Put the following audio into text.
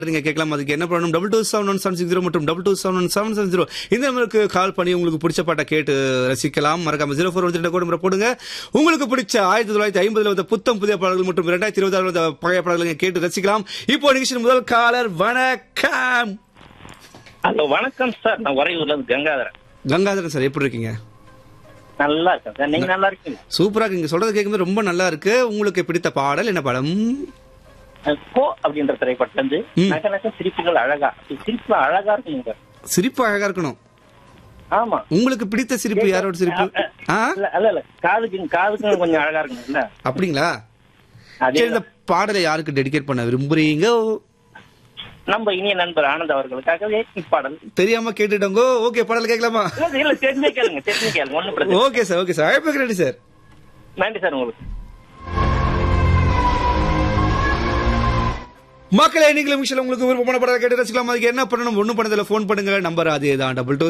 நீங்க கேட்கலாம் அதுக்கு என்ன பண்ணணும் double two seven one seven six zero மற்றும் double two seven one seven seven zero இந்த நம்பருக்கு கால் பண்ணி உங்களுக்கு பிடிச்ச பாட்டை கேட்டு ரசிக்கலாம் மறக்காம ஜீரோ ஃபோர் ஒன் கூட முறை போடுங்க உங்களுக்கு பிடிச்ச ஆயிரத்தி தொள்ளாயிரத்தி ஐம்பதுல வந்த புத்தம் புதிய பாடல்கள் மற்றும் இரண்டாயிரத்தி இருபத்தி ஆறு வந்த பழைய பாடல்களை நீங்க கேட்டு ரசிக்கலாம் இப்போ நிகழ்ச்சியின் முதல் காலர் வணக்கம் ஹலோ வணக்கம் சார் நான் உறையூர்ல இருந்து கங்காதரன் கங்காதரன் சார் எப்படி இருக்கீங்க நல்லா இருக்கேன் சார் நீங்க நல்லா இருக்கீங்க சூப்பரா இருக்கு நீங்க சொல்றது கேட்கும்போது ரொம்ப நல்லா இருக்கு உங்களுக்கு பிடித்த பாடல் என்ன படம் அஹ் கோ அப்படின்ற திரைப்படத்துல இருந்து ம். நக நக சிரிப்புகள் அழகா அப்படி சிரிப்பு அழகா இருக்குங்க சிரிப்பு அழகா இருக்கணும் ஆமா உங்களுக்கு பிடித்த சிரிப்பு யாரோட சிரிப்பு ஆ இல்ல இல்ல இல்ல காதுக்கு காதுக்கு கொஞ்சம் அழகா இருக்கும்ல அப்படிங்களா அதே சரி இந்த பாடலை யாருக்கு டெடிகேட் பண்ண விரும்புறீங்க நம்ம இனிய நண்பர் ஆனந்த் அவர்களுக்காகவே இப்பாடல் தெரியாம கேட்டுட்டோங்கோ ஓகே பாடல் கேட்கலாமா இல்ல, இல்ல தெரிஞ்சே கேளுங்க தெரிஞ்சே கேளுங்க ஒண்ணும் பிரச்சனை இல்ல. ஓகே சார் ஓகே சார் அழைப்புக்கு ரெடி சார் நன்றி சார் உங்களுக்கு மக்களே நீங்களும் விஷயம் உங்களுக்கு விருப்பமான படம் கேட்டு ரசிக்கலாம் அதுக்கு என்ன பண்ணணும் ஒன்றும் பண்ணதில்ல ஃபோன் பண்ணுங்க நம்பர் அதே தான் டபுள் டூ